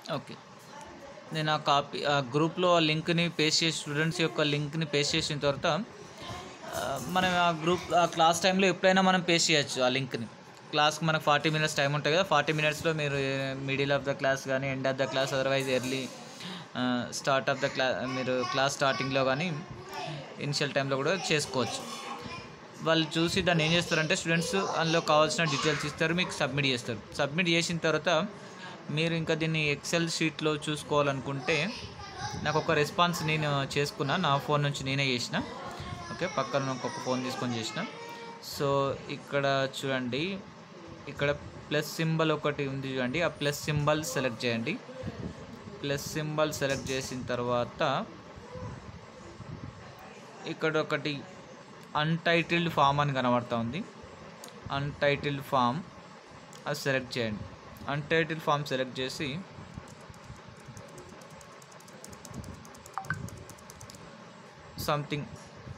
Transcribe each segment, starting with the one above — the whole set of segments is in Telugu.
ఓకే నేను ఆ కాపీ ఆ గ్రూప్లో ఆ లింక్ని పేస్ట్ చేసి స్టూడెంట్స్ యొక్క లింక్ని పేస్ట్ చేసిన తర్వాత ఆ, మనం ఆ గ్రూప్ ఆ క్లాస్ టైంలో ఎప్పుడైనా మనం పేస్ట్ చేయొచ్చు ఆ లింక్ని క్లాస్కి మనకు ఫార్టీ మినిట్స్ టైం ఉంటుంది కదా ఫార్టీ మినిట్స్లో మీరు మిడిల్ ఆఫ్ ద క్లాస్ కానీ end of the class otherwise early start of the class మీరు క్లాస్ స్టార్టింగ్లో కానీ ఇనిషియల్ టైంలో కూడా చేసుకోవచ్చు వాళ్ళు చూసి దాన్ని ఏం చేస్తారంటే స్టూడెంట్స్ అందులో కావాల్సిన డీటెయిల్స్ ఇస్తారు మీకు సబ్మిట్ చేస్తారు సబ్మిట్ చేసిన తర్వాత మీరు ఇంకా దీన్ని ఎక్సెల్ షీట్లో చూసుకోవాలనుకుంటే నాకు ఒక రెస్పాన్స్ నేను చేసుకున్నా నా ఫోన్ నుంచి నేనే చేసిన ఓకే పక్కన ఇంకొక ఫోన్ తీసుకొని చేసిన సో ఇక్కడ చూడండి ఇక్కడ ప్లస్ సింబల్ ఒకటి ఉంది చూడండి ఆ ప్లస్ సింబల్ సెలెక్ట్ చేయండి ప్లస్ సింబల్ సెలెక్ట్ చేసిన తర్వాత ఇక్కడ ఒకటి అన్టైటిల్డ్ ఫామ్ అని కనబడతా ఉంది అన్టైటిల్డ్ ఫామ్ అది సెలెక్ట్ చేయండి అన్టైటిల్డ్ ఫామ్ సెలెక్ట్ చేసి something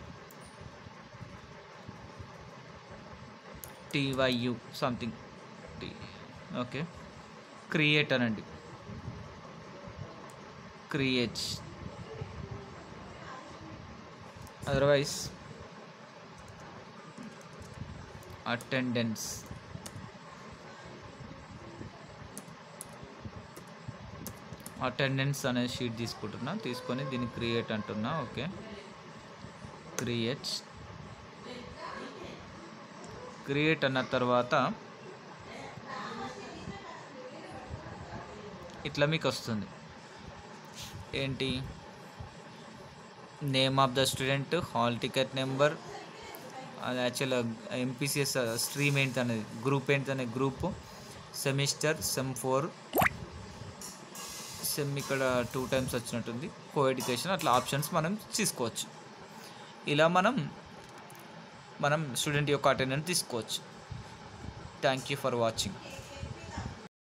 TYU something T okay create అనండి క్రియేట్ అదర్వైజ్ అటెండెన్స్ అటెండెన్స్ అనే షీట్ తీసుకుంటున్నా తీసుకొని దీన్ని క్రియేట్ అంటున్నా ఓకే క్రియేట్ క్రియేట్ అన్న తర్వాత ఇట్లా మీకు వస్తుంది ఏంటి name of the student hall ticket number అది యాక్చువల్ ఎంపీసీఎస్ స్ట్రీమ్ ఏంటి అనేది గ్రూప్ ఏంటి అనే group semester sem four sem ఇక్కడ టూ టైమ్స్ వచ్చినట్టుంది కో ఎడ్యుకేషన్ అట్లా ఆప్షన్స్ మనం తీసుకోవచ్చు ఇలా మనం మనం స్టూడెంట్ యొక్క అటెండెన్స్ తీసుకోవచ్చు థ్యాంక్ యూ ఫర్ వాచింగ్